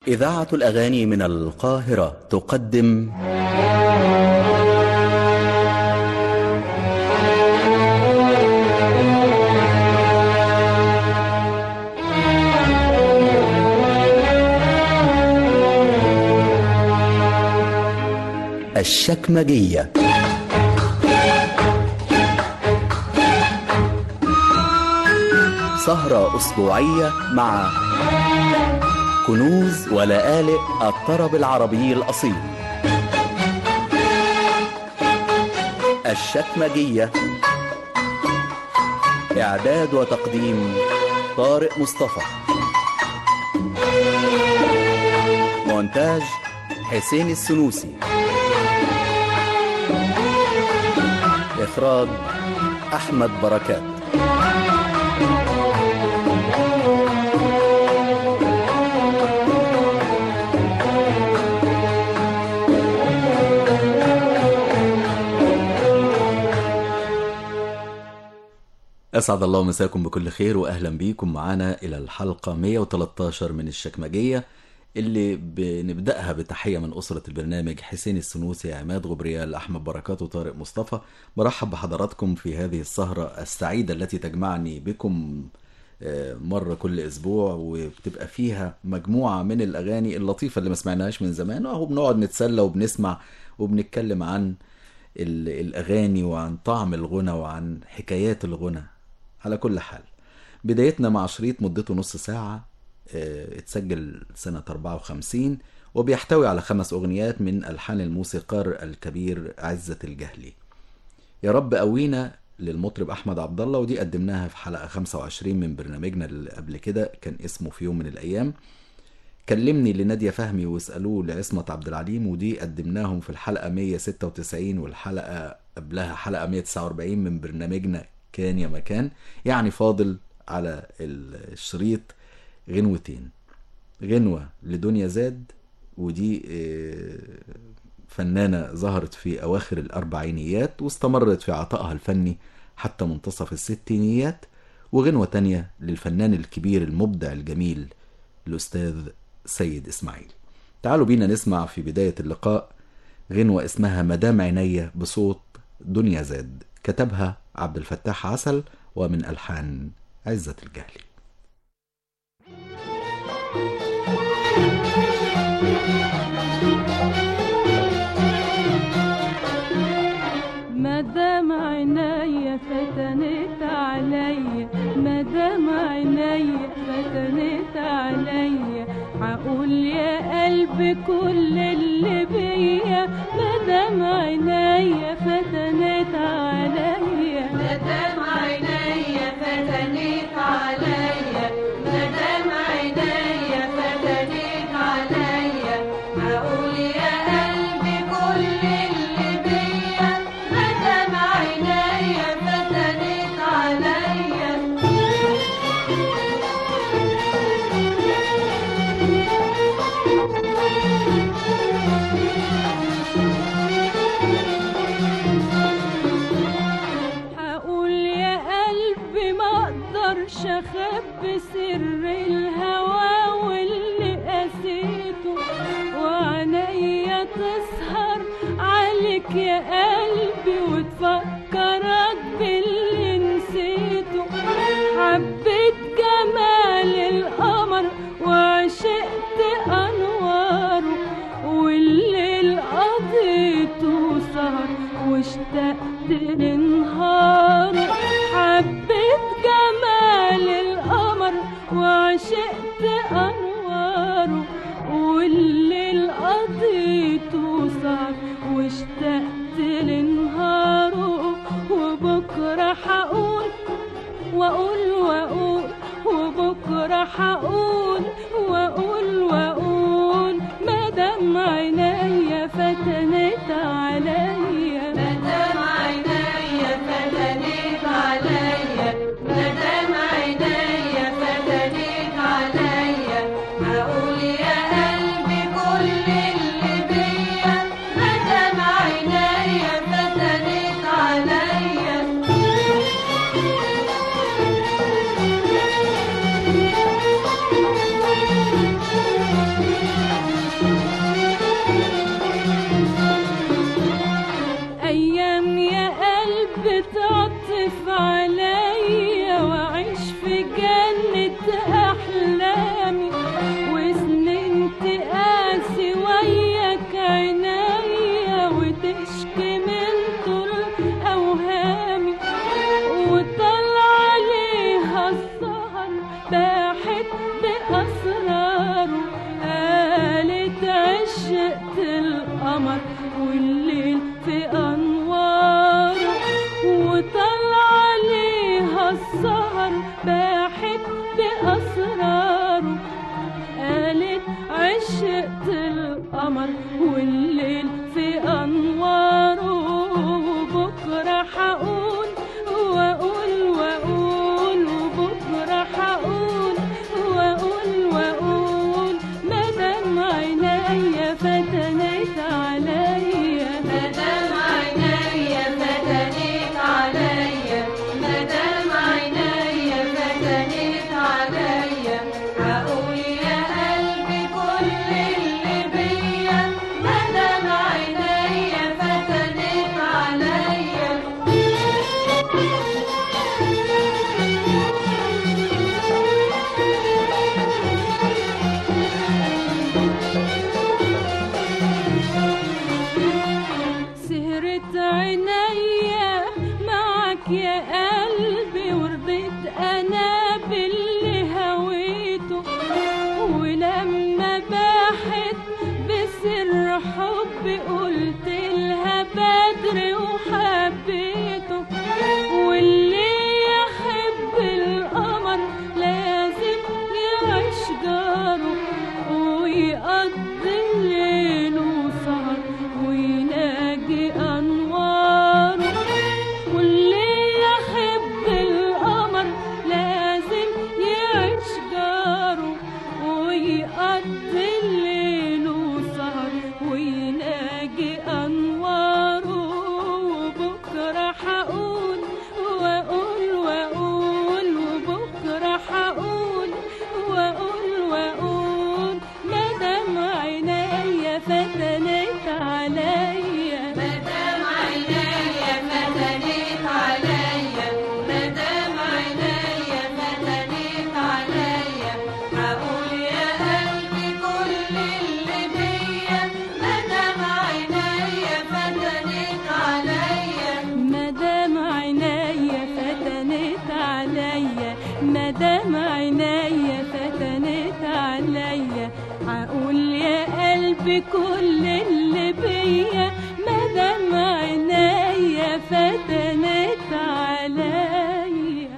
إذاعة الأغاني من القاهرة تقدم الشكمجية سهرة أسبوعية مع كنوز ولآلئ الطرب العربي الأصيل الشكمجية إعداد وتقديم طارق مصطفى مونتاج حسين السنوسي إخراج أحمد بركات أسعد الله مساكم بكل خير وأهلا بيكم معانا إلى الحلقة 113 من الشكمجية اللي بنبدأها بتحية من أسرة البرنامج حسين السنوسي عماد غبريال أحمد بركات وطارق مصطفى برحب بحضراتكم في هذه السهرة السعيدة التي تجمعني بكم مرة كل أسبوع وبتبقى فيها مجموعة من الأغاني اللطيفة اللي ما سمعناهاش من زمان وهو بنقعد نتسلى وبنسمع وبنتكلم عن الأغاني وعن طعم الغنى وعن حكايات الغنى على كل حال بدايتنا مع شريط مدته نص ساعة اتسجل سنة 54 وبيحتوي على خمس أغنيات من ألحان الموسيقار الكبير عزة الجهلي يا رب قوينا للمطرب أحمد عبد الله ودي قدمناها في حلقة 25 من برنامجنا اللي قبل كده كان اسمه في يوم من الأيام كلمني لنادية فهمي واسألوه لعصمة عبد العليم ودي قدمناهم في الحلقة 196 والحلقة قبلها حلقة 149 من برنامجنا كان يا مكان يعني فاضل على الشريط غنوتين غنوة لدنيا زاد ودي فنانة ظهرت في أواخر الأربعينيات واستمرت في عطائها الفني حتى منتصف الستينيات وغنوة تانية للفنان الكبير المبدع الجميل الأستاذ سيد إسماعيل تعالوا بينا نسمع في بداية اللقاء غنوة اسمها مدام عينيا بصوت دنيا زاد كتبها عبد الفتاح عسل ومن ألحان عزة الجهلي مدام عينيا فتنت عليا مدام عينيا فتنت عليا هقول يا قلبي كل اللي بيا مدام عينيا فتنت عليا مدام عينيا فتنت عليا مدام عينيا فتنت عليا هقول يا قلبي كل اللي بيا مدام عينيا فتنت عليا هقول يا قلبي ما اقدرش اخبي سر الهوى واللي قسيته وعينيا تسهر عليك يا قلبي وتفكرك باللي نسيته حبيت جمال القمر وعشقت انواره والليل قضيته سهر واشتقت لنهاره حبيت جمال القمر وعشقت انواره والليل قضيته سهر واشتقت لنهاره عشقت القمر والليل في أنواره وطلع عليها السهر باحت بأسراره قالت عشقت القمر والليل في أنواره بكرة حقول وأقول وأقول وبكرة حقول وأقول وأقول مدام عينيا فتنت عليا مدام عينيا فتنت عليا مدام عينيا فتنت عليا هقول يا قلبي كل اللي بيا مدام عينيا فتنت عليا سهرت عينيا معك يا قلبي ورضيت انا باللي هويته ولما باحت بسر حبي قلت لها بدري وحبيته واللي يحب القمر لازم يعيش جاره ويقضي الليل وسهر ويناجي انواره واللي يحب القمر لازم يعيش جاره ويقضي الليل وسهر ويناجي انواره وبكره حقول واقول واقول وبكره حقول واقول واقول مدام عينيا فتنت عليا مدام عينيا فتنت عليا مدام عينيا فتنت عليا هقول يا قلبي كل اللي بيا مدام عينيا فتنت عليا مدام عينيا فتنت عليا مدام عينيا فتنت عليا هقول يا قلبي كل اللي بيا مدام عينيا فتنت عليا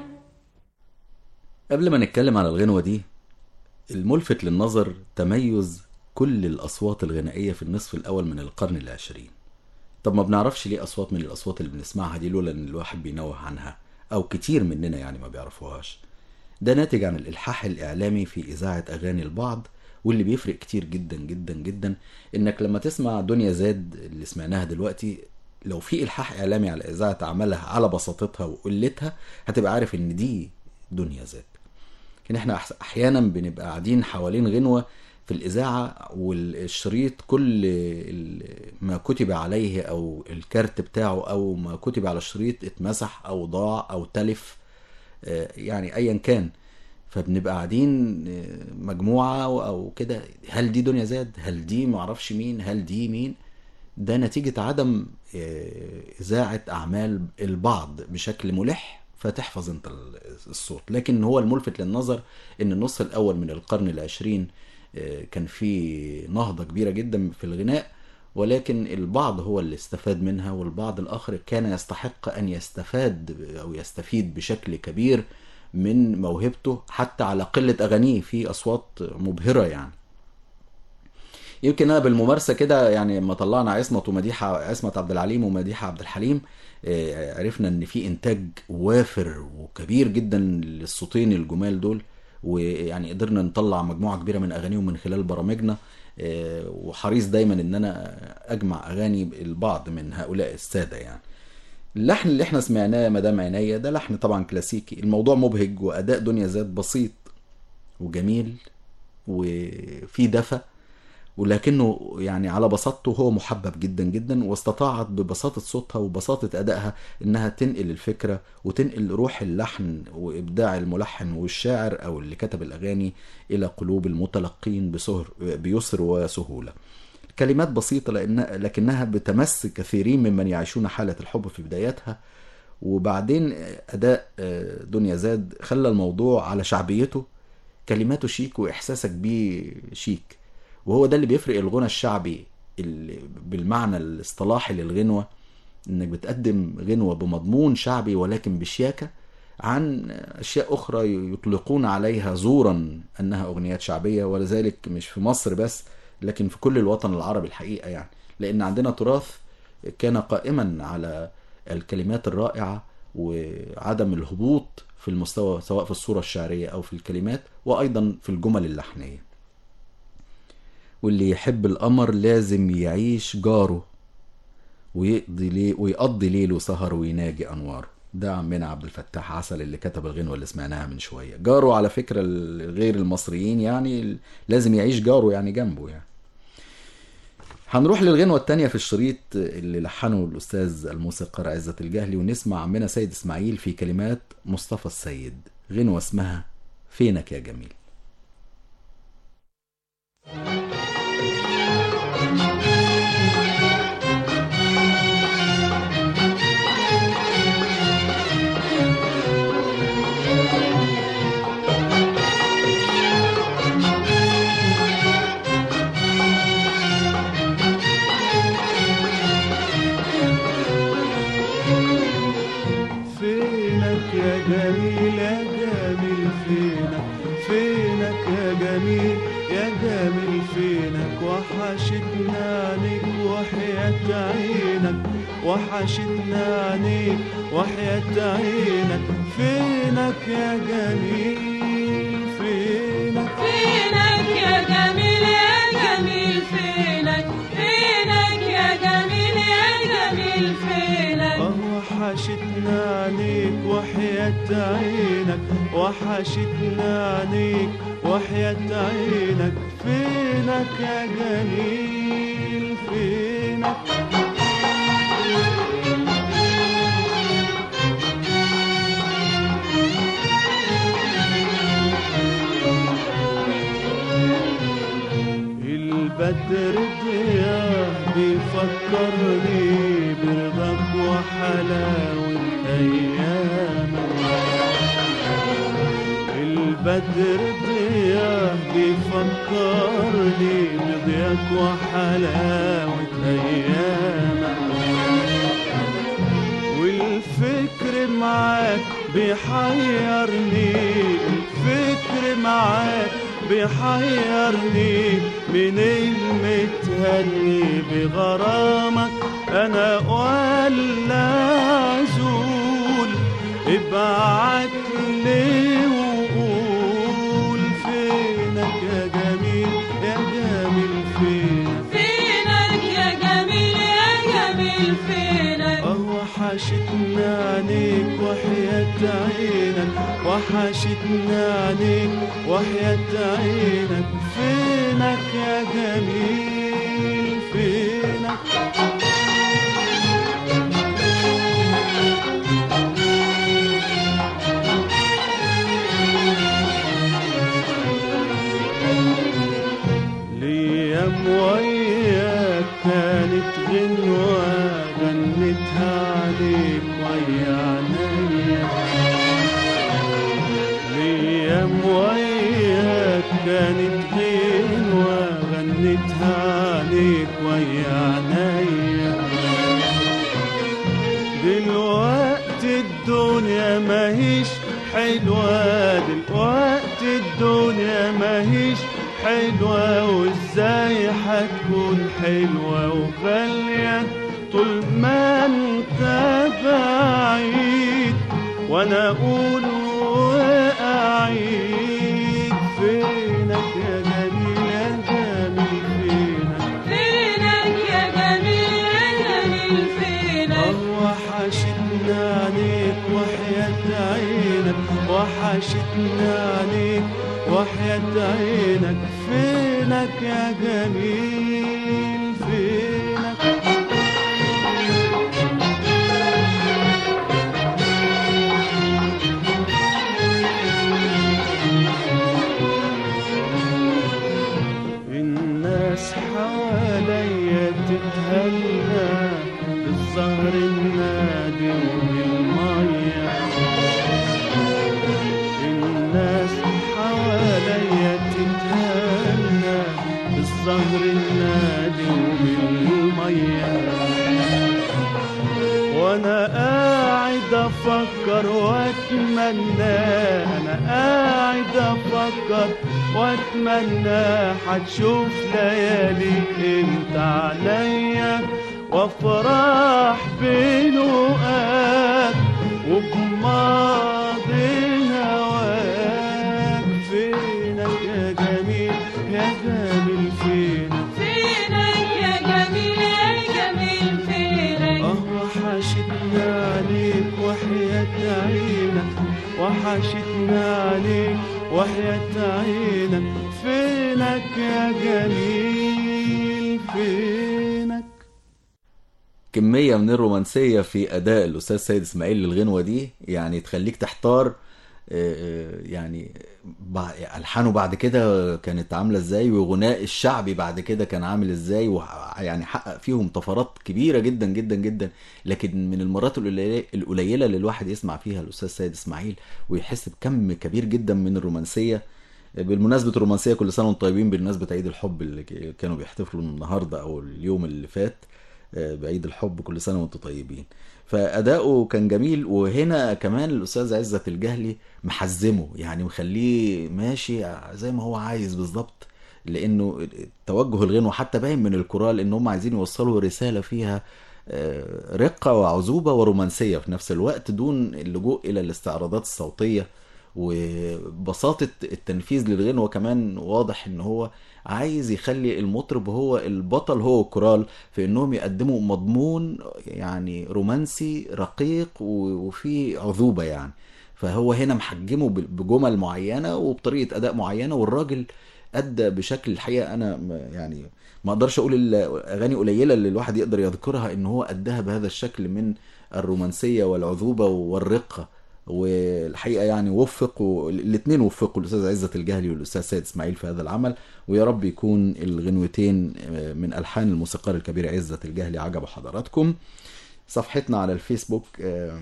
قبل ما نتكلم عن الغنوة دي الملفت للنظر تميز كل الأصوات الغنائية في النصف الأول من القرن العشرين طب ما بنعرفش ليه أصوات من الأصوات اللي بنسمعها دي لولا إن الواحد بينوه عنها أو كتير مننا يعني ما بيعرفوهاش ده ناتج عن الإلحاح الإعلامي في إذاعة أغاني البعض واللي بيفرق كتير جدا جدا جدا إنك لما تسمع دنيا زاد اللي سمعناها دلوقتي لو في إلحاح إعلامي على إذاعة عملها على بساطتها وقلتها هتبقى عارف إن دي دنيا زاد لكن احنا أحس- احيانا بنبقى قاعدين حوالين غنوه في الاذاعه والشريط كل ال- ما كتب عليه او الكارت بتاعه او ما كتب على الشريط اتمسح او ضاع او تلف آه، يعني ايا كان فبنبقى قاعدين آه، مجموعه او أو كده هل دي دنيا زاد هل دي معرفش مين هل دي مين ده نتيجة عدم آه، إذاعة أعمال البعض بشكل ملح فتحفظ أنت ال- الصوت لكن هو الملفت للنظر أن النصف الأول من القرن العشرين آه، كان في نهضة كبيرة جدا في الغناء ولكن البعض هو اللي استفاد منها والبعض الآخر كان يستحق أن يستفاد أو يستفيد بشكل كبير من موهبته حتى على قلة أغانيه في أصوات مبهرة يعني يمكن انا بالممارسه كده يعني لما طلعنا عصمت ومديحه عصمت عبد العليم ومديحه عبد الحليم آه، عرفنا ان في انتاج وافر وكبير جدا للصوتين الجمال دول ويعني قدرنا نطلع مجموعه كبيره من اغانيهم من خلال برامجنا آه، وحريص دايما ان انا اجمع اغاني البعض من هؤلاء الساده يعني اللحن اللي احنا سمعناه مدام عينيا ده لحن طبعا كلاسيكي الموضوع مبهج واداء دنيا زاد بسيط وجميل وفي دفى ولكنه يعني على بساطته هو محبب جدا جدا واستطاعت ببساطة صوتها وبساطة أدائها إنها تنقل الفكرة وتنقل روح اللحن وإبداع الملحن والشاعر أو اللي كتب الأغاني إلى قلوب المتلقين بسهر بيسر وسهولة كلمات بسيطة لأن لكنها بتمس كثيرين ممن يعيشون حالة الحب في بداياتها وبعدين أداء آه، دنيا زاد خلى الموضوع على شعبيته كلماته شيك وإحساسك بيه شيك وهو ده اللي بيفرق الغنى الشعبي ال- بالمعنى الاصطلاحي للغنوة انك بتقدم غنوة بمضمون شعبي ولكن بشياكة عن اشياء اخرى يطلقون عليها زورا انها اغنيات شعبية ولذلك مش في مصر بس لكن في كل الوطن العربي الحقيقة يعني لان عندنا تراث كان قائما على الكلمات الرائعة وعدم الهبوط في المستوى سواء في الصورة الشعرية أو في الكلمات وأيضا في الجمل اللحنية واللي يحب القمر لازم يعيش جاره ويقضي ليه ويقضي ليله سهر ويناجي أنواره ده عمنا عبد الفتاح عسل اللي كتب الغنوة اللي سمعناها من شوية جاره على فكرة ال- غير المصريين يعني لازم يعيش جاره يعني جنبه يعني هنروح للغنوة التانية في الشريط اللي لحنه الأستاذ الموسيقار عزت الجهلي ونسمع عمنا سيد إسماعيل في كلمات مصطفى السيد غنوة اسمها فينك يا جميل فينك يا جميل يا جميل فينك فينك يا جميل يا جميل فينك وحشتنا عنيك وحياة عينك وحشتنا عنيك وحياة عينك فينك يا جميل فينك فينك يا جميل يا جميل فينك فينك يا جميل يا جميل فينك اه وحشتنا عنيك وحياة عينك وحشتنا عنيك وحياة عينك فينك يا جميل فينك البدر ضياء بيفكرني برضاك وحلاوة أيامك البدر ضياء بيفكرني بضياك وحلاوة أيامك والفكر معاك بيحيرني الفكر معاك بيحيرني من المتهني بغرامك انا ولا عزول ابعت لي وقول فينك يا جميل يا جميل فينك فينك يا جميل يا جميل فينك اه وحشتنا عنيك وحياة عينك وحشتنا عنيك وحياة عينك فينك يا جميل فينك ليام وياك كانت غنوة غنتها عليك ويا عينيا ليام وياك كانت غنوة غنتها عليك ويا عينيا دلوقتي الدنيا ماهيش حلوة دلوقتي الدنيا ماهيش حلوة وازاي هتكون حلوة وغالية طول ما انت بعيد وانا اقول واعيد فينك يا جميل يا جميل فينك فينك يا جميل يا جميل فينك وحشتنا عليك وحياة عينك وحشتنا عليك وحياة عينك فينك يا جميل فينك الناس حواليا تتهنى بالزهر النادي وبالمية الناس حواليا تتهنى بالزهر بالزهر النادي وبالمية وانا قاعد افكر واتمنى انا قاعد افكر واتمنى هتشوف ليالي انت عليا وافرح بلقاك وبماضي هواك فينك يا جميل يا جميل فينك فينك يا جميل يا جميل فينك اه وحشتنا عليك وحياة عينك وحشتنا عليك وحياة عينك فينك يا جميل فينك كمية من الرومانسية في أداء الأستاذ سيد إسماعيل للغنوة دي يعني تخليك تحتار آه، آه، يعني بع- ألحانه بعد كده كانت عاملة إزاي وغناء الشعبي بعد كده كان عامل إزاي وح- يعني حقق فيهم طفرات كبيرة جدا جدا جدا لكن من المرات القليلة القليلة اللي الواحد يسمع فيها الأستاذ سيد إسماعيل ويحس بكم كبير جدا من الرومانسية بالمناسبة الرومانسية كل سنة وانتم طيبين بالنسبة عيد الحب اللي ك- كانوا بيحتفلوا النهاردة أو اليوم اللي فات آه، بعيد الحب كل سنة وانتم طيبين فأداؤه كان جميل وهنا كمان الأستاذ عزت الجهلي محزمه يعني مخليه ماشي زي ما هو عايز بالظبط لأنه توجه الغنوة حتى باين من الكورال إن هم عايزين يوصلوا رسالة فيها آه، رقة وعذوبة ورومانسية في نفس الوقت دون اللجوء إلى الاستعراضات الصوتية وبساطة التنفيذ للغنوة كمان واضح ان هو عايز يخلي المطرب هو البطل هو الكورال في انهم يقدموا مضمون يعني رومانسي رقيق و- وفيه عذوبة يعني فهو هنا محجمه ب- بجمل معينة وبطريقة اداء معينة والراجل ادى بشكل الحقيقة انا م- يعني ما اقدرش اقول الاغاني قليلة اللي الواحد يقدر يذكرها ان هو اداها بهذا الشكل من الرومانسية والعذوبة والرقة والحقيقه يعني وفقوا الاثنين وفقوا الاستاذ عزت الجهلي والاستاذ سيد اسماعيل في هذا العمل ويا رب يكون الغنوتين من الحان الموسيقار الكبير عزت الجهلي عجبوا حضراتكم صفحتنا على الفيسبوك آه،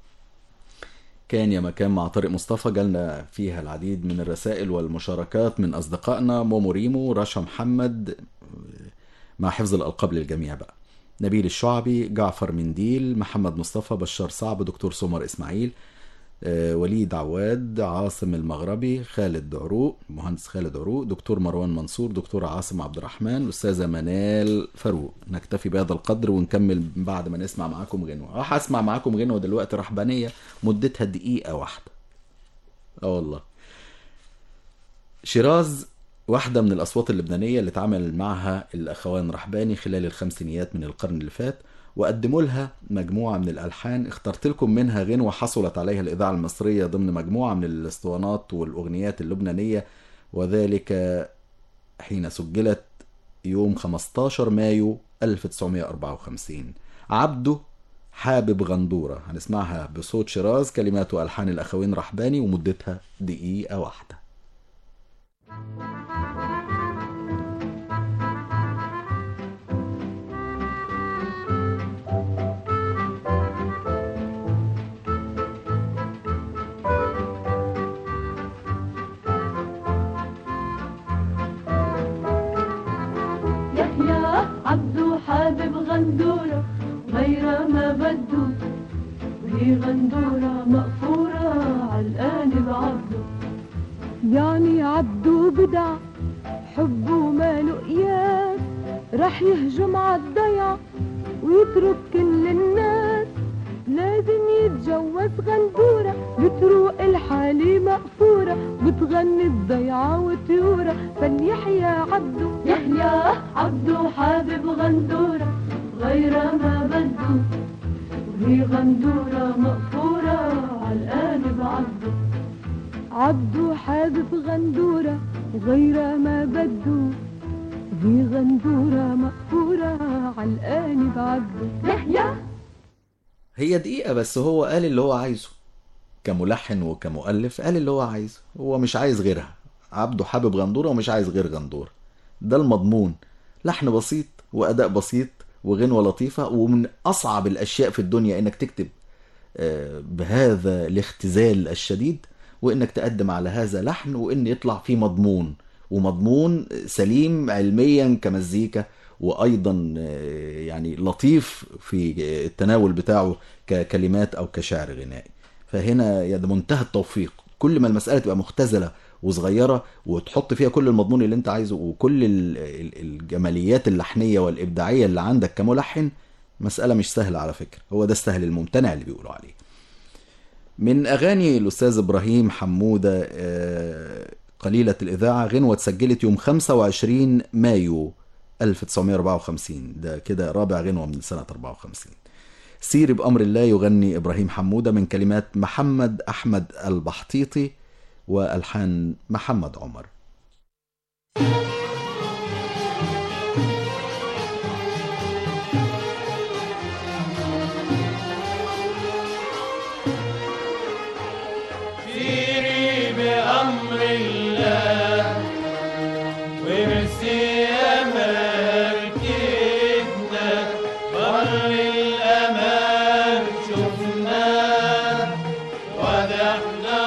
كان يا مكان مع طارق مصطفى جالنا فيها العديد من الرسائل والمشاركات من اصدقائنا مومو ريمو رشا محمد مع حفظ الألقاب للجميع بقى نبيل الشعبي جعفر منديل محمد مصطفى بشار صعب دكتور سمر إسماعيل آه، وليد عواد عاصم المغربي خالد عروق مهندس خالد عروق دكتور مروان منصور دكتور عاصم عبد الرحمن أستاذة منال فاروق نكتفي بهذا القدر ونكمل بعد ما نسمع معاكم غنوة راح أسمع معاكم غنوة دلوقتي رحبانية مدتها دقيقة واحدة اه والله شيراز واحدة من الأصوات اللبنانية اللي اتعامل معها الأخوان رحباني خلال الخمسينيات من القرن اللي فات وقدموا لها مجموعة من الألحان اخترت لكم منها غنوة حصلت عليها الإذاعة المصرية ضمن مجموعة من الاسطوانات والأغنيات اللبنانية وذلك حين سجلت يوم 15 مايو 1954 عبده حابب غندورة هنسمعها بصوت شيراز كلمات وألحان الأخوين رحباني ومدتها دقيقة واحدة يحيى عبدو حابب غندورة غير ما بدو وهي غندورة مقفورة عالقالب عبدو يعني عبدو بدع حبه ماله قياس رح يهجم عالضيعة ويترك كل الناس لازم يتجوز غندورة بتروق الحالة مقفورة بتغني الضيعة وطيورة فليحيى عبدو يحيى عبدو حابب غندورة غير ما بدو وهي غندورة مقفورة عالقالب عبدو عبدو حابب غندورة غير ما بدو هي غندورة مقفورة عالقالب عبدو يحيى هي دقيقة بس هو قال اللي هو عايزه كملحن وكمؤلف قال اللي هو عايزه هو مش عايز غيرها عبده حابب غندورة ومش عايز غير غندورة ده المضمون لحن بسيط وأداء بسيط وغنوة لطيفة ومن أصعب الأشياء في الدنيا إنك تكتب آه، بهذا الاختزال الشديد وإنك تقدم على هذا لحن وإن يطلع فيه مضمون ومضمون سليم علميا كمزيكا وايضا آه، يعني لطيف في التناول بتاعه ككلمات او كشعر غنائي فهنا يا ده منتهى التوفيق كل ما المساله تبقى مختزله وصغيره وتحط فيها كل المضمون اللي انت عايزه وكل ال- ال- الجماليات اللحنيه والابداعيه اللي عندك كملحن مساله مش سهله على فكره هو ده السهل الممتنع اللي بيقولوا عليه من اغاني الاستاذ ابراهيم حموده آه، قليله الاذاعه غنوه اتسجلت يوم 25 مايو 1954 ده كده رابع غنوه من سنه 54 سيري بأمر الله يغني إبراهيم حمودة من كلمات محمد أحمد البحطيطي وألحان محمد عمر سيري بأمر الله وارسي أماكننا بر الأمان شفنا ودحنا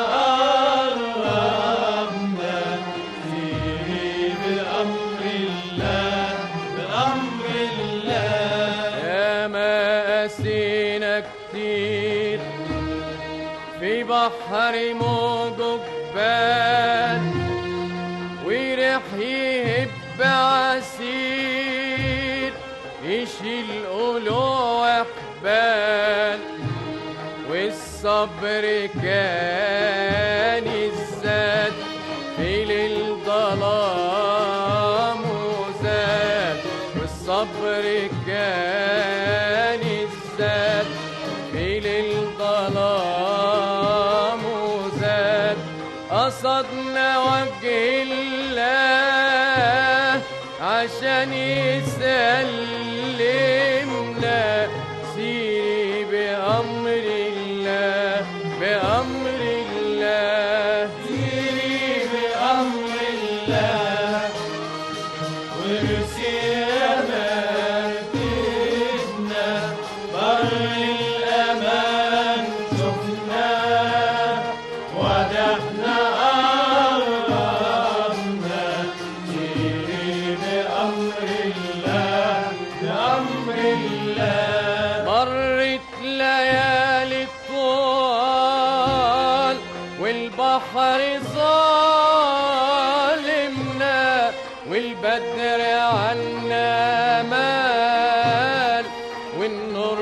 قربنا سيري بأمر الله بأمر الله يا ما أسينا كتير في بحر موجه جبال وريح يهب عسير يشيل قلوع حبال والصبر كان الزاد في الظلام وزاد والصبر كان الزاد في الظلام وزاد قصدنا وجه الله عشان يسلمنا سيري بأمر الله بأمر الله سيري بأمر الله وارسي أمانتنا بر الأمان شفنا ودحنا قربنا سيري بأمر الله بأمر الله مرت ليالي طوال والبحر ظالمنا والبدر عنا مال والنور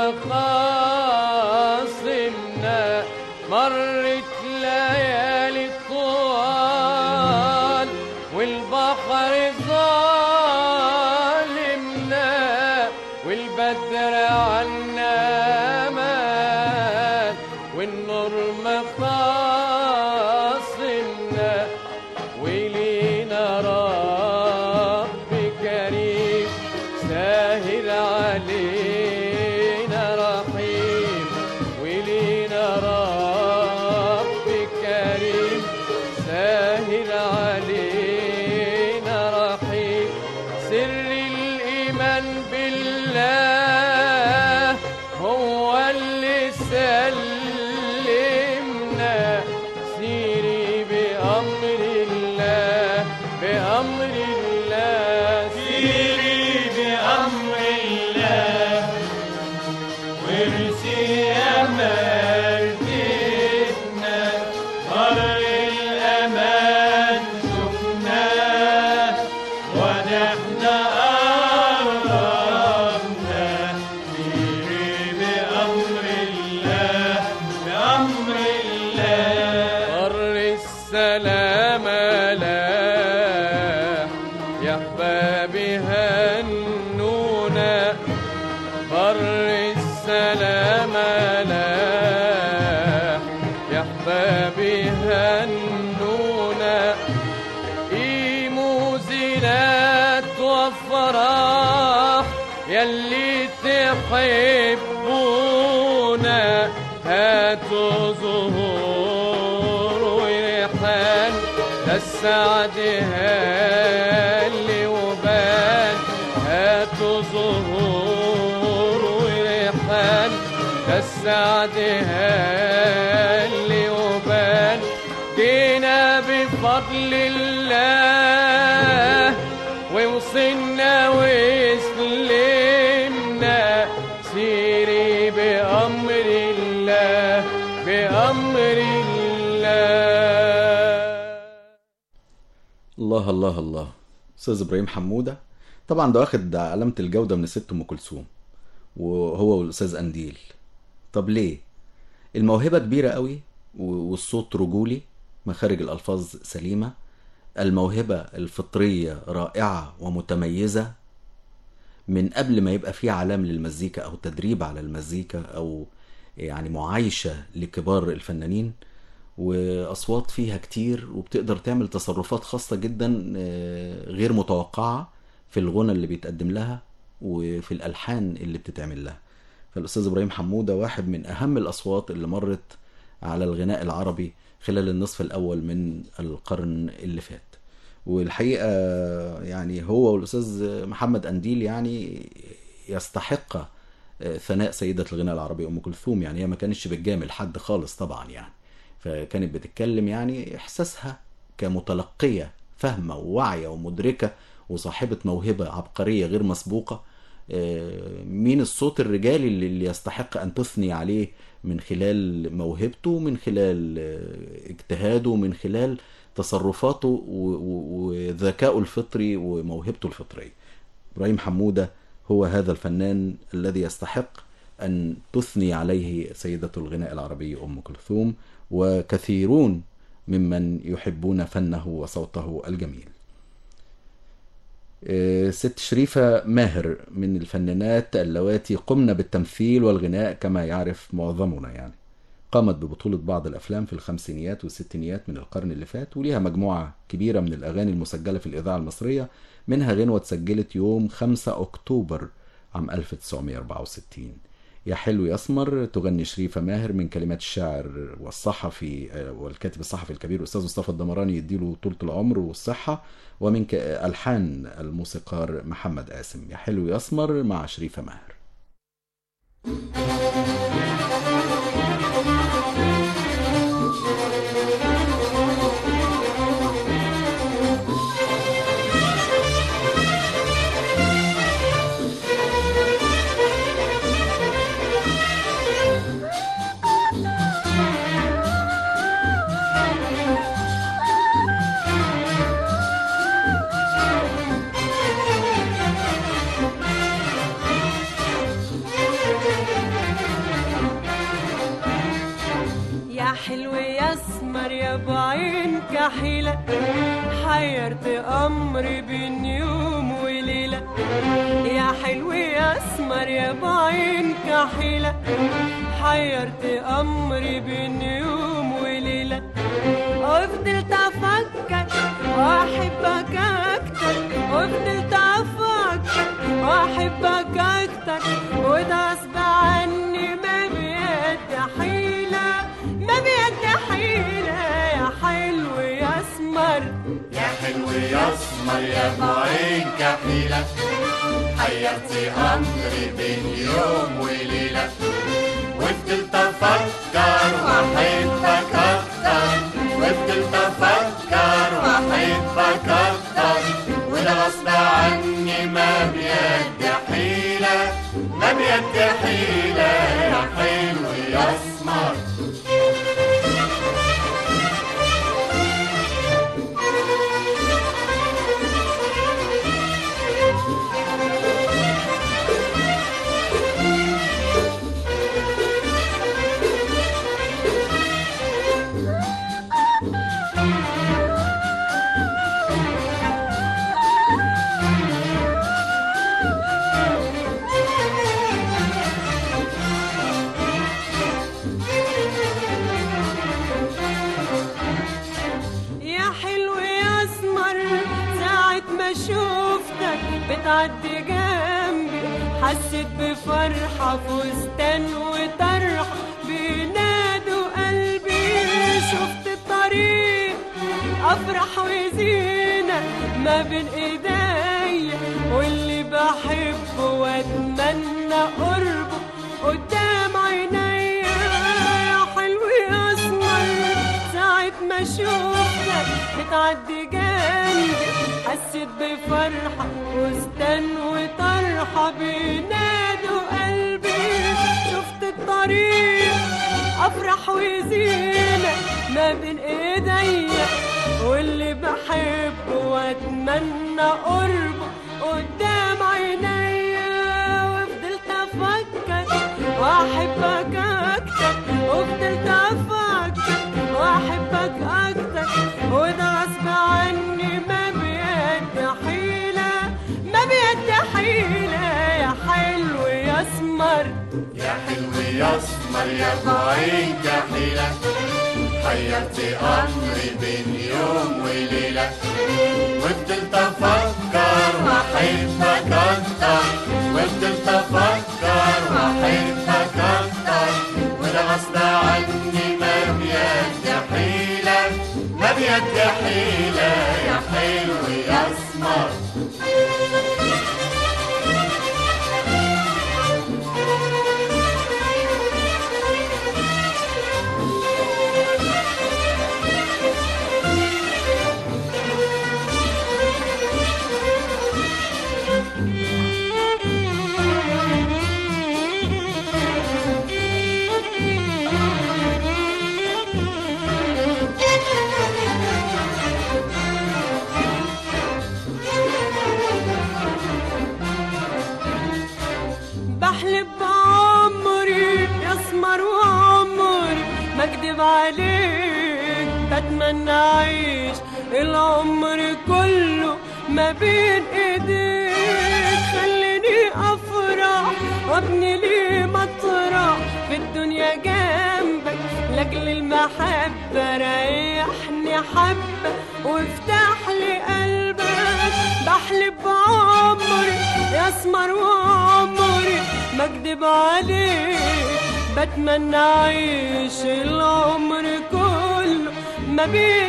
مخاصمنا مرت ليالي طوال والبحر ظالمنا والبدر عنا مال والنور مخاصمنا ولينا رب كريم ساهر علينا رحيم ولينا رب كريم ساهر علينا رحيم سر الإيمان بالله هو اللي سلمنا سيري بأمر الله بأمر الله سيري بأمر الله وارسي أمانتنا بر الأمان شفنا ونحنا قربنا سيري بأمر الله بأمر الله بر السلام لاح يا أحبابي هنونا بر السلام لاح يا أحبابي هنونا قيموا زينات وفرح يلي تحبونا هاتوا زهور وريحان للسعد هالي وبان هاتوا زهور وريحان للسعد هالي وبان جينا بفضل الله لنا وسلمنا سيري بأمر الله بأمر الله الله الله الله استاذ ابراهيم حموده طبعا ده واخد علامه الجوده من الست ام كلثوم وهو والاستاذ انديل طب ليه الموهبه كبيره قوي و- والصوت رجولي مخارج الالفاظ سليمه الموهبه الفطريه رائعه ومتميزه من قبل ما يبقى في علام للمزيكا او تدريب على المزيكا او يعني معايشه لكبار الفنانين واصوات فيها كتير وبتقدر تعمل تصرفات خاصه جدا آه، غير متوقعه في الغنى اللي بيتقدم لها وفي الالحان اللي بتتعمل لها فالاستاذ ابراهيم حموده واحد من اهم الاصوات اللي مرت على الغناء العربي خلال النصف الاول من القرن اللي فات والحقيقه يعني هو والاستاذ محمد انديل يعني يستحق آه، ثناء سيده الغناء العربي ام كلثوم يعني هي ما كانتش بتجامل حد خالص طبعا يعني فكانت بتتكلم يعني احساسها كمتلقيه فاهمه وواعيه ومدركه وصاحبه موهبه عبقريه غير مسبوقه آه، مين الصوت الرجالي اللي اللي يستحق ان تثني عليه من خلال موهبته من خلال آه، اجتهاده من خلال تصرفاته و- و- وذكائه الفطري وموهبته الفطريه ابراهيم حموده هو هذا الفنان الذي يستحق ان تثني عليه سيده الغناء العربي ام كلثوم وكثيرون ممن يحبون فنه وصوته الجميل آه، ست شريفة ماهر من الفنانات اللواتي قمن بالتمثيل والغناء كما يعرف معظمنا يعني قامت ببطولة بعض الأفلام في الخمسينيات والستينيات من القرن اللي فات وليها مجموعة كبيرة من الأغاني المسجلة في الإذاعة المصرية منها غنوة اتسجلت يوم 5 أكتوبر عام 1964 يا حلو يا اسمر تغني شريفة ماهر من كلمات الشاعر والصحفي آه، والكاتب الصحفي الكبير الأستاذ مصطفى الدمراني يديله طولة العمر والصحة ومن ك- ألحان الموسيقار محمد قاسم يا حلو يا اسمر مع شريفة ماهر يا حلو يا اسمر يا بعين كحيلة حيرت امري بين يوم وليلة يا حلو يا اسمر يا بعين كحيلة حيرت امري بين يوم وليلة وفضلت افكر واحبك اكتر وفضلت افكر واحبك اكتر وده غصب عني ما بيد حيلة ما بيد حيلة يا حلو يا اسمر يا حلو يا اسمر يا ابو عين كحيلة حيرتي امري بين يوم وليلة وفضلت افكر واحبك اكتر وفضلت افكر واحبك اكتر وده غصب عني ما بيد حيلة ما بيد حيلة يا حلو يا اسمر يا حلو يا اسمر ساعة ما شوفتك بتعدي جنبي حسيت بفرحة فستان وطرح بينادوا قلبي شفت الطريق افرح وزينة ما بين ايديا واللي بحبه واتمنى قربه قدام عينيا يا حلو يا اسمر ساعة ما شوفتك بتعدي جنبي حسيت بفرحة وستان وطرحة بينادوا قلبي شفت الطريق أفرح وزينة ما بين إيديا واللي بحبه وأتمنى قربه قدام عينيا وفضلت أفكر وأحبك أكتر وفضلت أفكر وأحبك أكتر وده غصب عني ما بيد حيلة ما بيد حيلة يا حلو يا اسمر يا حلو يا اسمر يا ابو عين كحيلة حيرتي امري بين يوم وليلة وفضلت افكر واحبك اكتر وفضلت افكر واحبك اكتر وده غصب عني ما بيد حيلة ما بيد حيلة يا حلو يا اسمر بحلف بعمري يسمر وعمري ما اكدب عليك بتمنى اعيش العمر كله ما بين ايديك خليني افرح وابني لي مطرح في الدنيا جنبك لاجل المحبة ريحني حبة وافتح لي قلبك بحلف بعمري يسمر وعمري ما اكدب عليك بتمنى اعيش العمر كله ما بين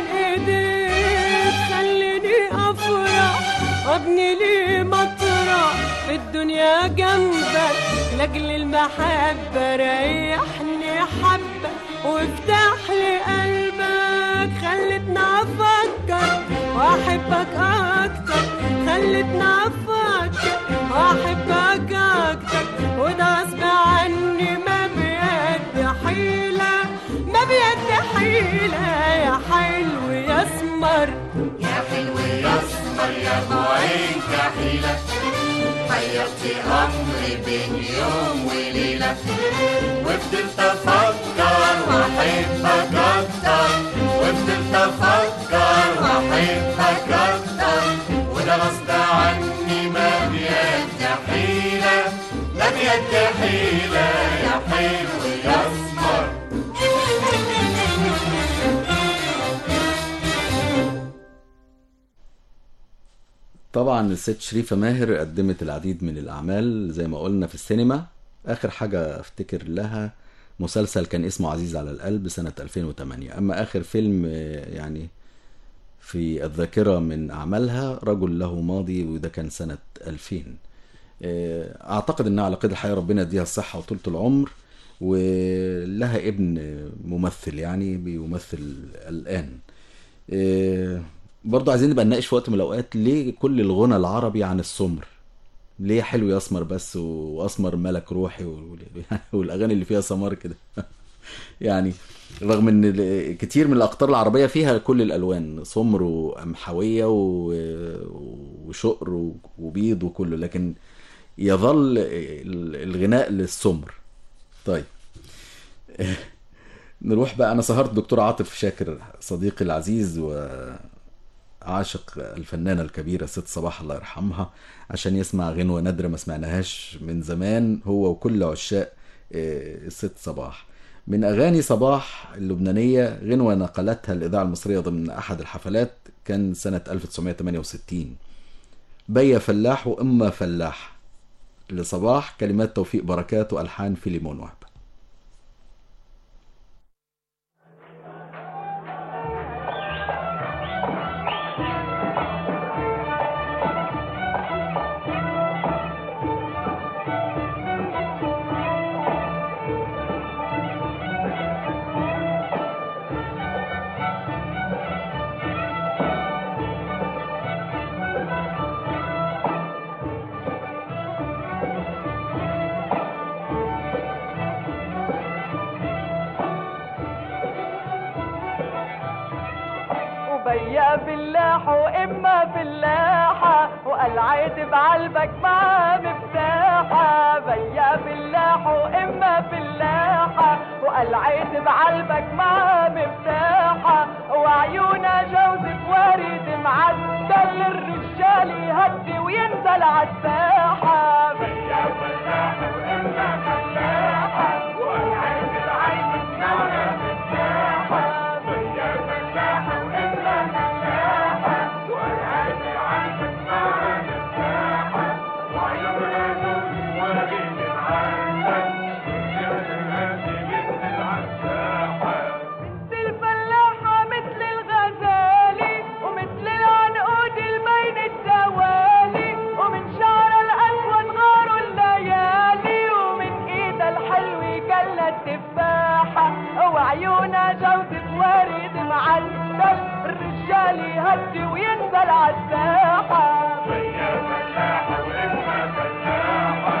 ايديك خليني افرح وابني لي مطرح في الدنيا جنبك لاجل المحبة ريحني حبة وافتح لي قلبك خلتني افكر واحبك اكتر خلتني افكر واحبك اكتر وده غصب عني ما بيد حيلة ما بيد حيلة يا حلو يا اسمر يا حلو يا اسمر يا ابو عين كحيلة حيرتي امري بين يوم وليلة وفضلت افكر واحبك اكتر وفضلت افكر واحبك اكتر وده غصب عني ما بيد حيلة ما بيد حيلة يا حلو يا اسمر طبعا الست شريفة ماهر قدمت العديد من الأعمال زي ما قلنا في السينما آخر حاجة أفتكر لها مسلسل كان اسمه عزيز على القلب سنة 2008 أما آخر فيلم آه، يعني في الذاكرة من أعمالها رجل له ماضي وده كان سنة 2000 آه، أعتقد إنها على قيد الحياة ربنا يديها الصحة وطولة العمر ولها ابن ممثل يعني بيمثل الآن آه، برضه عايزين نبقى نناقش في وقت من الأوقات ليه كل الغنى العربي عن السمر ليه حلو يا اسمر بس واسمر ملك روحي وال- والاغاني اللي فيها سمار كده يعني رغم ان ال- كتير من الاقطار العربيه فيها كل الالوان سمر وقمحويه و- وشقر وبيض وكله لكن يظل ال- الغناء للسمر طيب نروح بقى انا سهرت دكتور عاطف شاكر صديقي العزيز وعاشق الفنانه الكبيره ست صباح الله يرحمها عشان يسمع غنوه نادره ما سمعناهاش من زمان هو وكل عشاق آه، الست صباح من اغاني صباح اللبنانيه غنوه نقلتها الاذاعه المصريه ضمن احد الحفلات كان سنه 1968 بيا فلاح واما فلاح لصباح كلمات توفيق بركات والحان فيليمون وهبه بيا فلاح واما فلاحة وقلعت بعلبك مع مفتاحة بيا فلاح واما فلاحة وقلعت بعلبك مع مفتاحة وعيونا جوزك ورد معدل الرجال يهدي وينزل عالساحة بيا فلاح واما فلاحة وقلعت بعلبك مع مفتاحة بيا فلاح واما فلاحة وقلعت بعلبك مع مفتاحة وعيونا جوزك ورد مثل الفلاحة مثل الغزالي ومثل العنقود البين الدوالي ومن شعر الأسود غار الليالي ومن إيدها الحلو كلا التفاحة وعيونها جوزة ورد معدل الرجال يهدي وينزل عالساحة يا فلاحة وإما فلاحة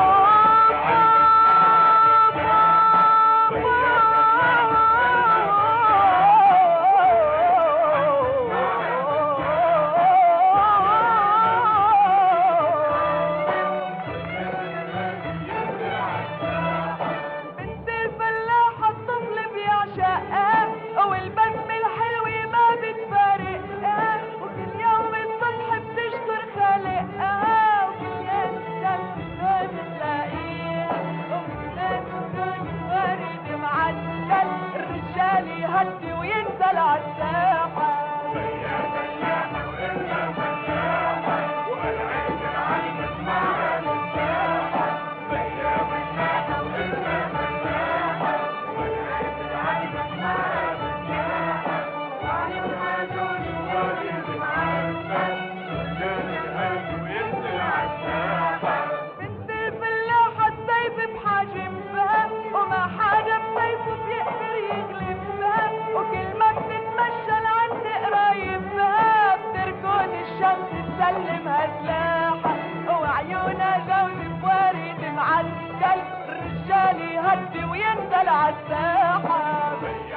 بنت الفلاحة الطفل بيعشقها والبسم الحلو ما بتفارقها وكل يوم الصبح بتشكر خالقها وكل يوم الشمس بتلاقيها ومثل ورد معدل الرجال يهدي وينزل عالساحة يا فلاحة وإنها فلاحة وقلعت العلم مع الساحة يا فلاحة وإنها فلاحة وقلعت العلم مع الساحة وعلمها جود ورد معدل رجال القلب وينزل عالساحة بنت الفلاحة السيف بحاجبها وما حدا بسيفه بيقدر يغلبها وكل ما بتتمشى لعند قرايبها بتركض الشمس تسلمها سلاحة وعيونها جوز بورد معدل الرجال يهدي وينزل عالساحة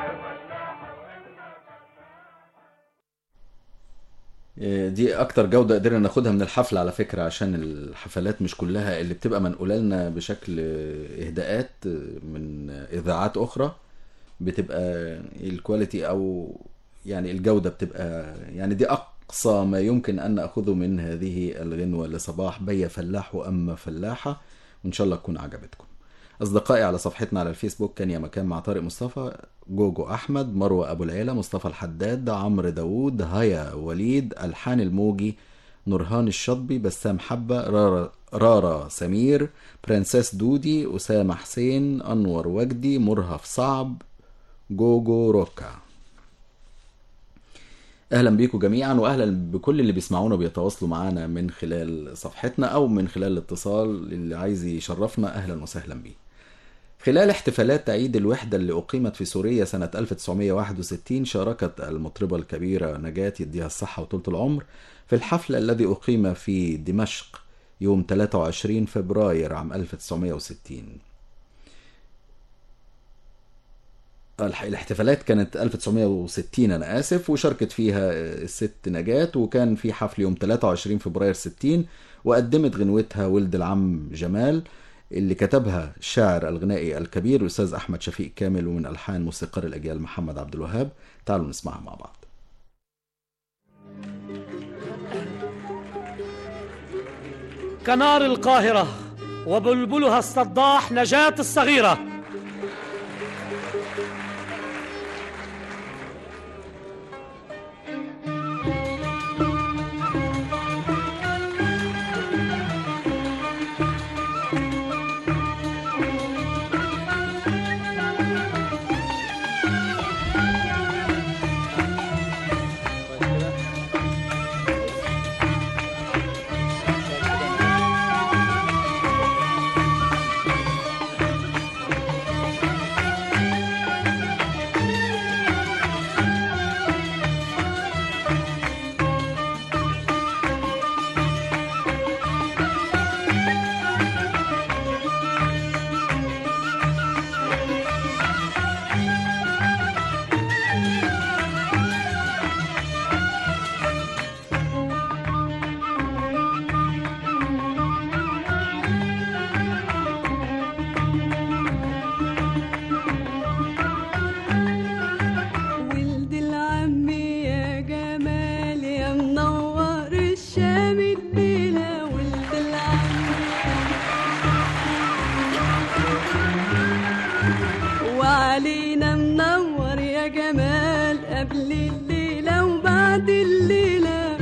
إيه، دي اكتر جودة قدرنا ناخدها من الحفلة على فكرة عشان الحفلات مش كلها اللي بتبقى منقولة لنا بشكل اهداءات من اذاعات اخرى بتبقى الكواليتي او يعني الجودة بتبقى يعني دي اقصى ما يمكن ان اخذه من هذه الغنوة لصباح بيا فلاح واما فلاحة وان شاء الله تكون عجبتكم اصدقائي على صفحتنا على الفيسبوك كان يا مكان مع طارق مصطفى جوجو احمد مروه ابو العيله مصطفى الحداد عمرو داوود هيا وليد الحان الموجي نورهان الشطبي بسام حبه رارا, رارا سمير برنسيس دودي اسامه حسين انور وجدي مرهف صعب جوجو روكا اهلا بيكم جميعا واهلا بكل اللي بيسمعونا وبيتواصلوا معانا من خلال صفحتنا او من خلال الاتصال اللي عايز يشرفنا اهلا وسهلا بيه خلال احتفالات عيد الوحدة اللي أقيمت في سوريا سنة 1961 شاركت المطربة الكبيرة نجاة يديها الصحة وطولة العمر في الحفل الذي أقيم في دمشق يوم 23 فبراير عام 1960 الح- الاحتفالات كانت 1960 أنا آسف وشاركت فيها الست نجاة وكان في حفل يوم 23 فبراير 60 وقدمت غنوتها ولد العم جمال اللي كتبها الشاعر الغنائي الكبير الأستاذ أحمد شفيق كامل ومن ألحان موسيقار الأجيال محمد عبد الوهاب تعالوا نسمعها مع بعض كنار القاهرة وبلبلها الصداح نجاة الصغيرة وعلينا منور يا جمال قبل الليلة وبعد الليلة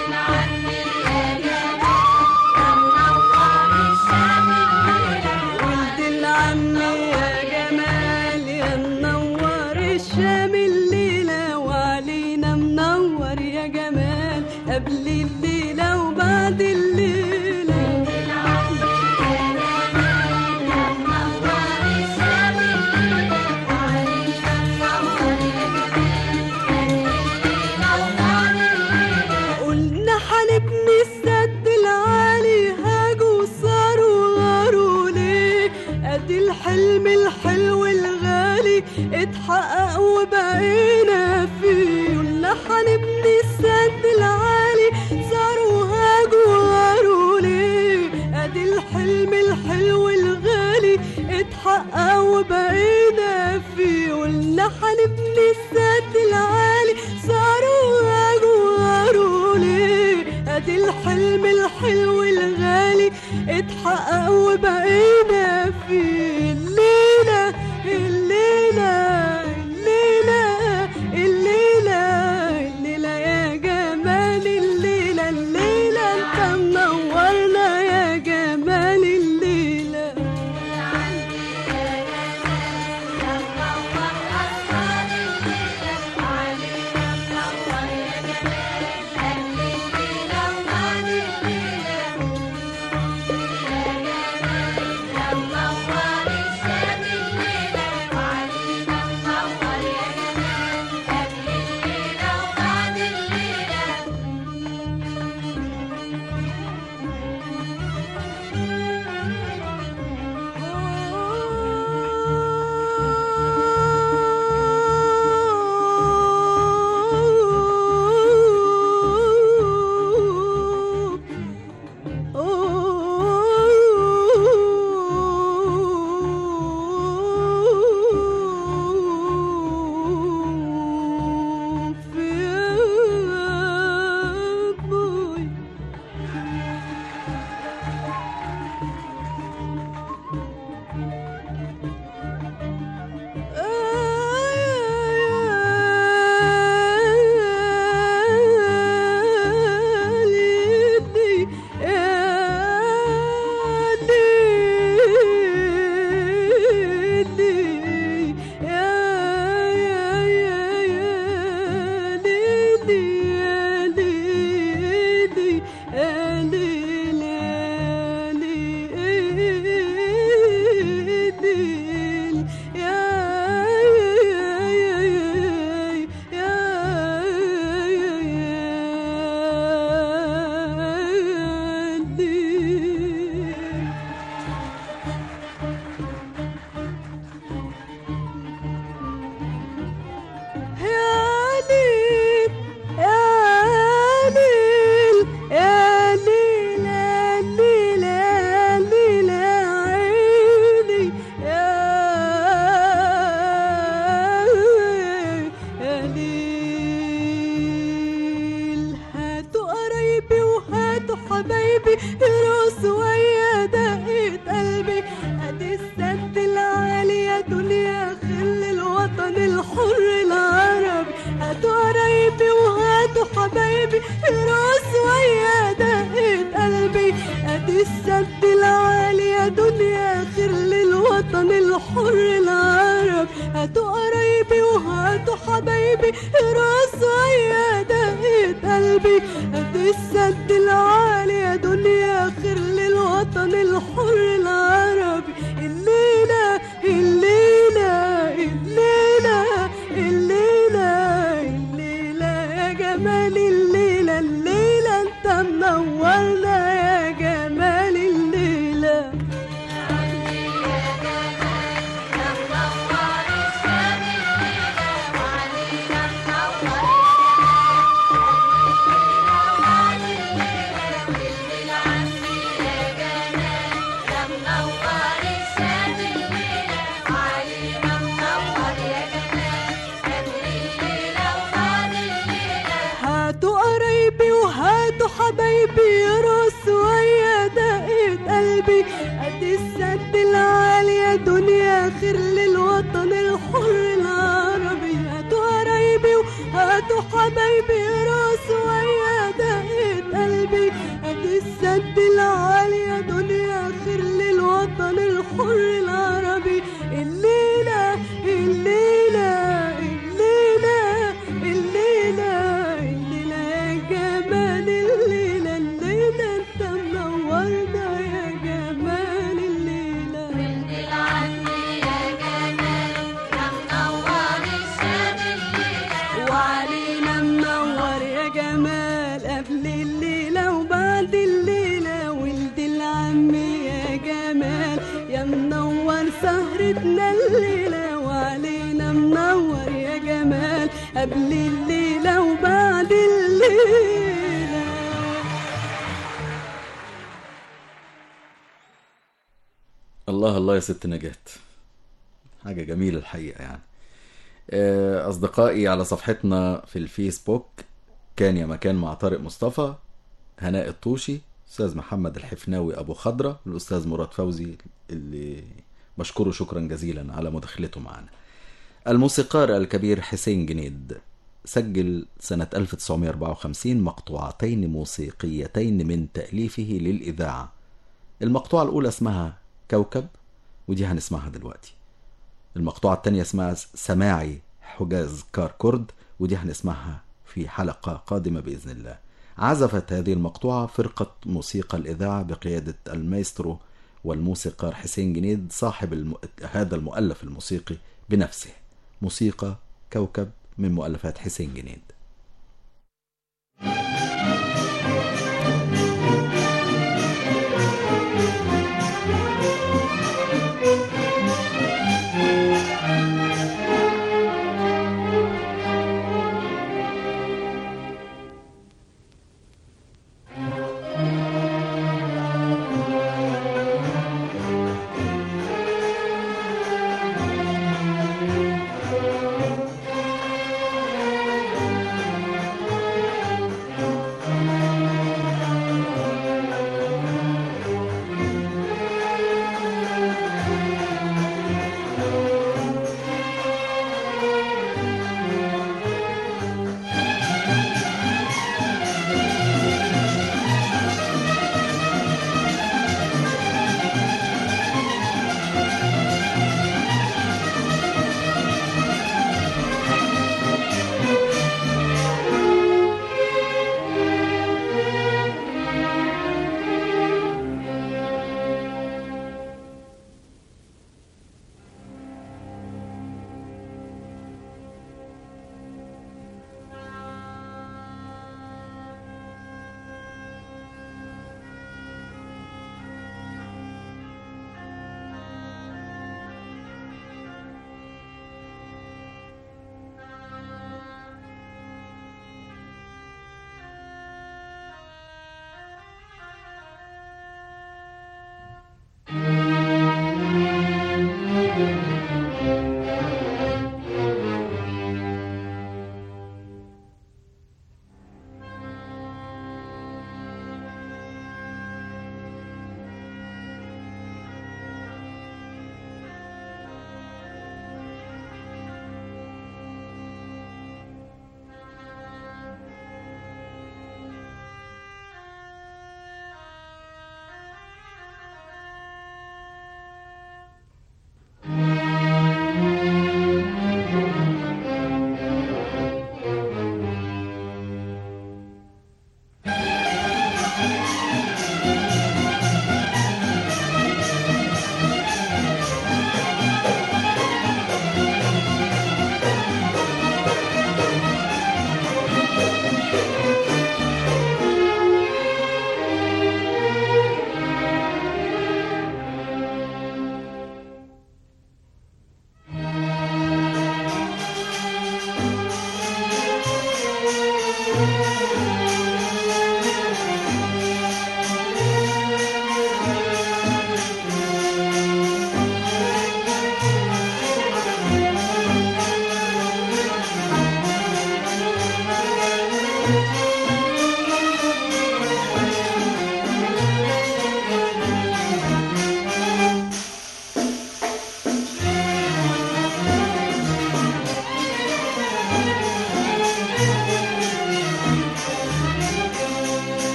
ولد العم يا جمال يا منور الشام الليلة وعلينا منور يا جمال قبل الليلة وبعد الليلة قلنا حنبني السد العالي هاجوا صاروا غاروا ليه ادي الحلم الحلو الغالي اتحقق وبقينا فيه قلنا حنبني السد العالي صاروا هاجوا غاروا ليه ادي الحلم الحلو الغالي اتحقق وبقينا فيه قلنا حنبني السد العالي صاروا هاجوا غاروا ليه ادي الحلم الحلو الغالي اتحقق وبقينا فيه الليلة الليلة الليلة الليلة الليلة يا جمال الليلة الليلة انت منورنا يا جمال الليلة حبايبي راس ويا دقة قلبي ادي السد العالي يا دنيا خل الوطن الحر العربي هاتوا قرايبي وهاتوا حبايبي راس ويا دقة قلبي ادي السد العالي يا دنيا خل الوطن الحر العربي هاتوا قرايبي وهاتوا حبايبي راس ويا دقة قلبي ادي السد العالي يا دنيا خير للوطن الحر العربي الليلة الليلة الليلة الليلة الليلة يا جمال الليلة الليلة انت منورنا يا جمال الليلة هاتوا قرايبي وهاتوا حبايبي راس ويا دقة قلبي ادي السد العالي يا دنيا خير للوطن الحر حبايبي راس ويا دقة قلبي ادي السد العالي يا دنيا خير للوطن الحر العربي الليلة الليلة الليلة الليلة الليلة يا جمال الليلة الليلة انت منورنا يا جمال الليلة وعلينا منور يا جمال قبل الليلة وبعد الليلة ولد العم يا جمال يا منور سهرتنا الليلة وعلينا منور يا جمال قبل الليلة وبعد الليلة الله الله يا ست نجاة حاجة جميلة الحقيقة يعني آه، أصدقائي على صفحتنا في الفيسبوك كان يا مكان مع طارق مصطفى هناء الطوشي أستاذ محمد الحفناوي أبو خضرة الأستاذ مراد فوزي اللي بشكره شكرا جزيلا على مداخلته معنا الموسيقار الكبير حسين جنيد سجل سنة 1954 مقطوعتين موسيقيتين من تأليفه للإذاعة المقطوعة الأولى اسمها كوكب ودي هنسمعها دلوقتي المقطوعة التانية اسمها سماعي حجاز كاركورد ودي هنسمعها في حلقة قادمة بإذن الله عزفت هذه المقطوعة فرقة موسيقى الإذاعة بقيادة المايسترو والموسيقار حسين جنيد صاحب الم... هذا المؤلف الموسيقي بنفسه موسيقى كوكب من مؤلفات حسين جنيد يا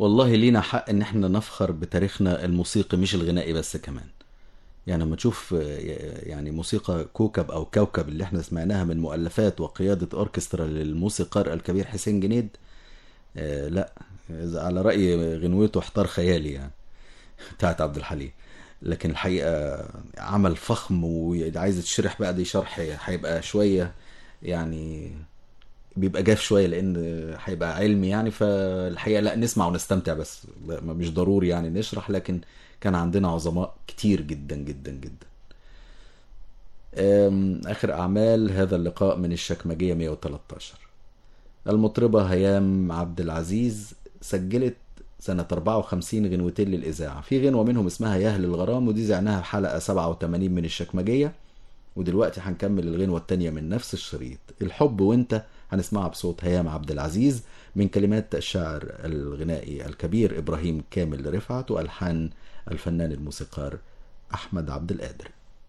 والله لينا حق ان احنا نفخر بتاريخنا الموسيقي مش الغنائي بس كمان يعني لما تشوف آه، يعني موسيقى كوكب او كوكب اللي احنا سمعناها من مؤلفات وقيادة اوركسترا للموسيقار الكبير حسين جنيد آه، لا إذا على رأي غنوته احتار خيالي يعني بتاعت عبد الحليم لكن الحقيقة عمل فخم وعايز تشرح بقى دي شرح هيبقى شوية يعني بيبقى جاف شوية لأن هيبقى علمي يعني فالحقيقة لا نسمع ونستمتع بس لا ما- مش ضروري يعني نشرح لكن كان عندنا عظماء كتير جدا جدا جدا أم، آخر أعمال هذا اللقاء من الشكمجية 113 المطربة هيام عبد العزيز سجلت سنة 54 غنوتين للإذاعة في غنوة منهم اسمها يا أهل الغرام ودي زعناها في حلقة 87 من الشكمجية ودلوقتي هنكمل الغنوة التانية من نفس الشريط الحب وانت هنسمعها بصوت هيام عبد العزيز من كلمات الشاعر الغنائي الكبير إبراهيم كامل رفعت وألحان الفنان الموسيقار أحمد عبد القادر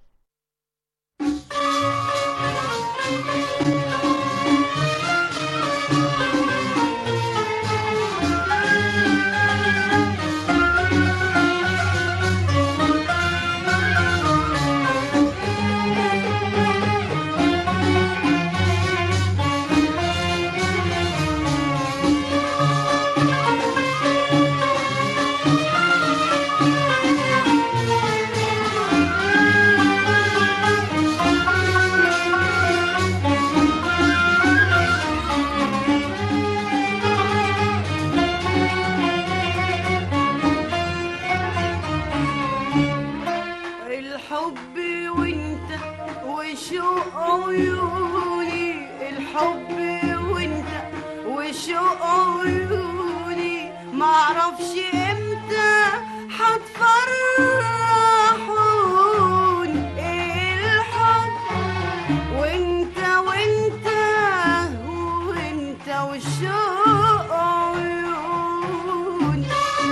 الحب وانت وشوق عيوني الحب وانت وشوق عيوني معرفش امتى هتفرحون الحب وانت وانت وانت وشوق عيوني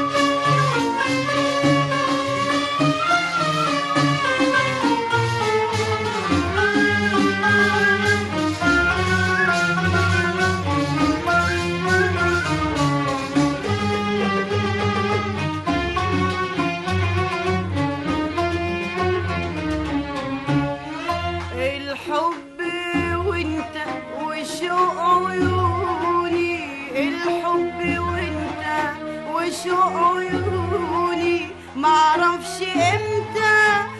الحب وانت وشوق عيوني الحب وانت وشوق عيوني معرفش امتى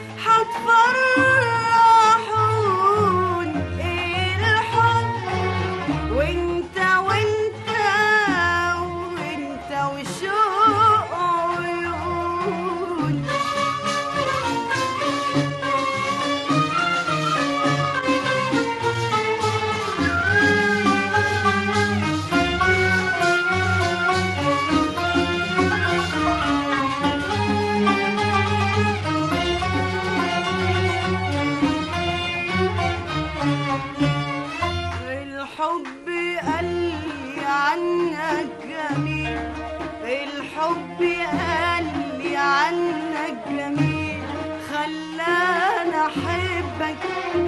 هتفرحون الحب وانت وانت وانت وشوق عيوني الحب قال لي عنك جميل الحب قال لي عنك جميل خلاني احبك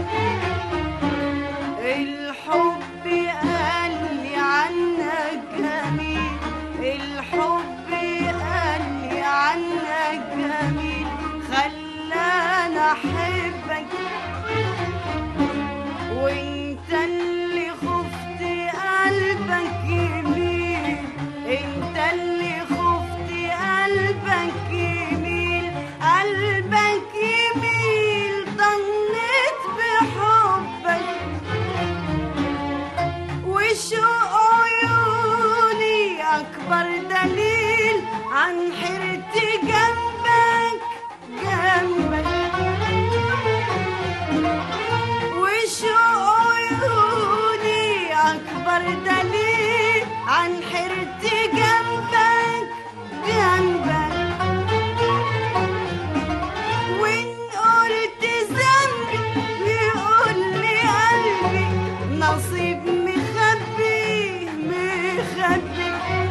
الحب قال لي عنك جميل الحب قال لي عنك جميل خلاني احبك وانت اللي خفت قلبك يميل انت اللي خفت قلبك يميل قلبك يميل ضنيت بحبك وشوق عيوني اكبر دليل عن حيرتي جنبك جنبك وشوق عيوني أكبر دليل عن حيرتي جنبك جنبك وإن قلت ذنبي يقول لي قلبي نصيب مخبي مخبي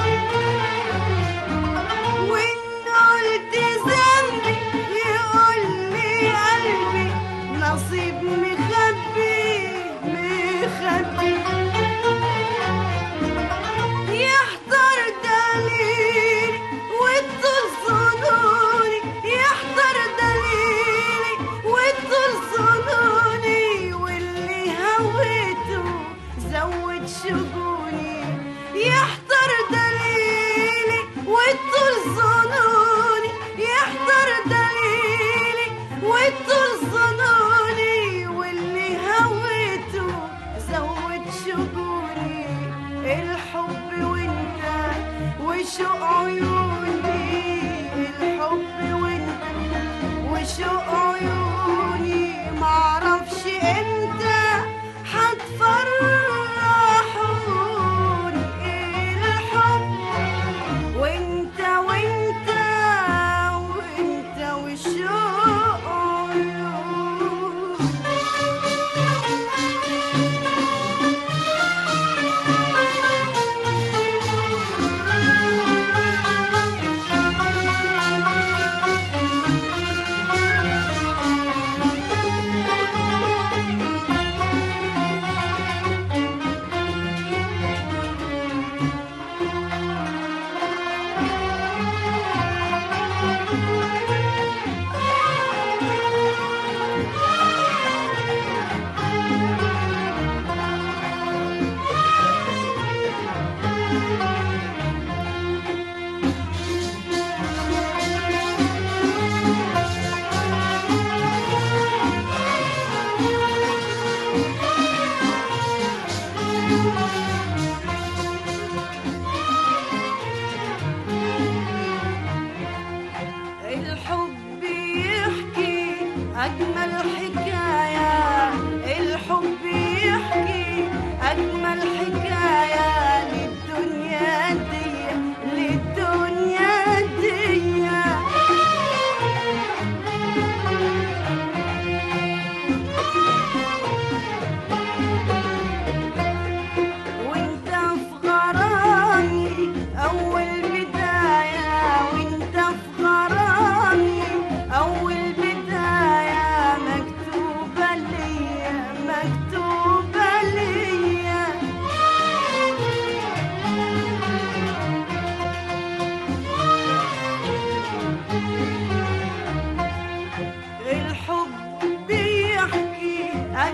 وإن قلت ذنبي يقول لي قلبي نصيب مخبي مخبي يحضر دليل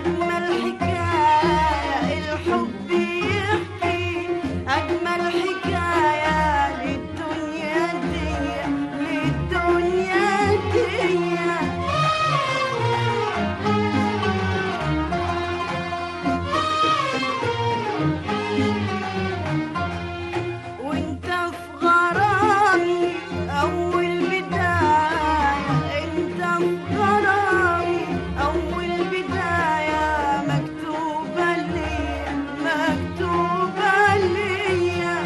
أجمل حكاية الحب يحكي أجمل حكاية للدنيا دي للدنيا دي وانت في غرامي اول بداية انت في غرامي اول بداية مكتوبة ليا مكتوبة ليا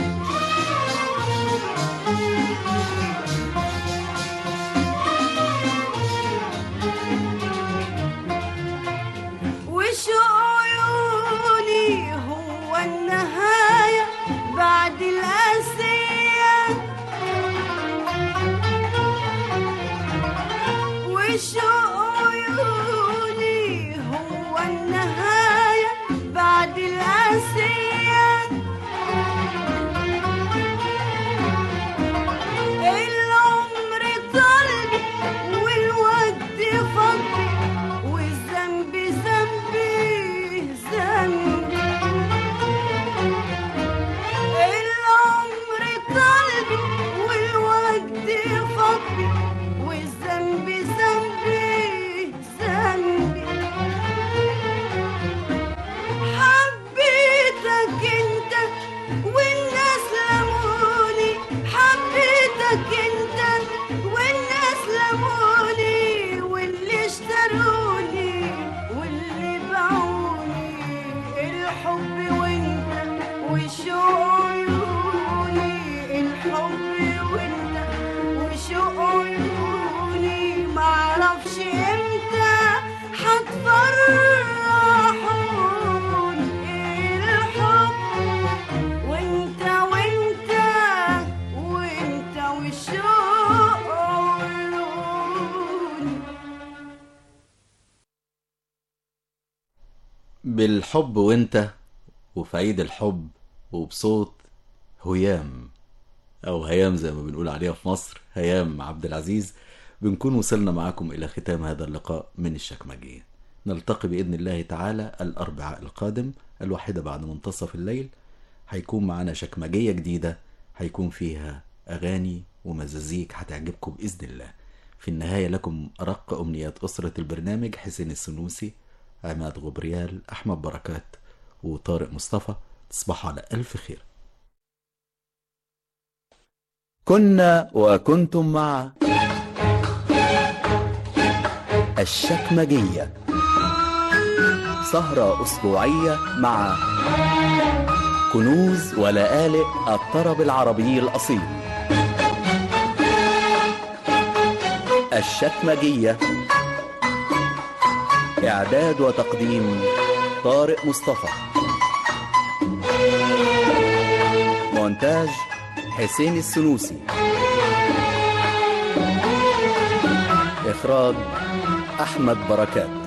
وش عيوني هو النهاية بعد الأسية وش عيوني هو النهاية بعد الأسية العمر طلبي والوقت فضي والذنب ذنبي ذنبي العمر طلبي والوقت فضي والذنب ذنبي ذنبي حبيتك انت والناس لموني حبيتك انت والناس لموني واللي اشتروني واللي باعوني الحب وانت وشوق عيوني الحب وانت وشوق عيوني معرفش امتى هتفرحوني الحب وانت وانت وانت وشوق عيوني بالحب وانت وفي عيد الحب وبصوت هيام او هيام زي ما بنقول عليها في مصر هيام عبد العزيز بنكون وصلنا معاكم الى ختام هذا اللقاء من الشكمجية نلتقي بإذن الله تعالى الأربعاء القادم الواحدة بعد منتصف الليل هيكون معانا شكمجية جديدة هيكون فيها أغاني ومزازيك هتعجبكم بإذن الله في النهاية لكم أرق أمنيات أسرة البرنامج حسين السنوسي عماد غبريال أحمد بركات وطارق مصطفى تصبحوا على ألف خير كنا وكنتم مع الشكمجية سهرة أسبوعية مع كنوز ولآلئ الطرب العربي الأصيل الشكمجية إعداد وتقديم طارق مصطفى مونتاج حسين السنوسي إخراج أحمد بركات